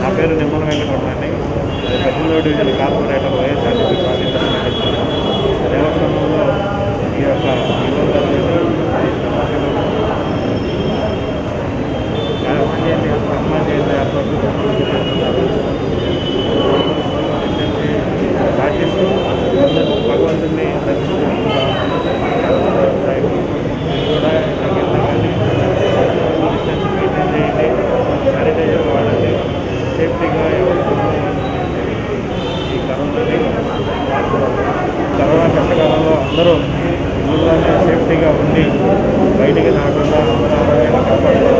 పేరు నిమ్మల వెంకటరమణి అది పద్దెనిమిదో డివిజన్ కార్పొరేటర్ వైఎస్ఆర్సీపీ పార్టీ తరఫున గెలిచాను. దేవస్థానంలో ఈ యొక్క నిబంధనలు హనుమాన్ జయంతి ఏర్పాట్లు చేస్తున్నారు ఆశిస్తూ అందరూ భగవంతుని దర్శించుకుంటారు కూడా ఎక్కడికి వెళ్ళినా కానీ డిస్టెన్స్ మెయింటైన్ చేయండి శానిటైజర్ వాడండి సేఫ్టీగా ఎవరికి ఈ కరోనాని కరోనా కష్టకాలంలో అందరూ ఇళ్ళలోనే సేఫ్టీగా ఉండి బయటికి రాకుండా అందరూ ఆరోగ్యంగా కాపాడుకోవాలి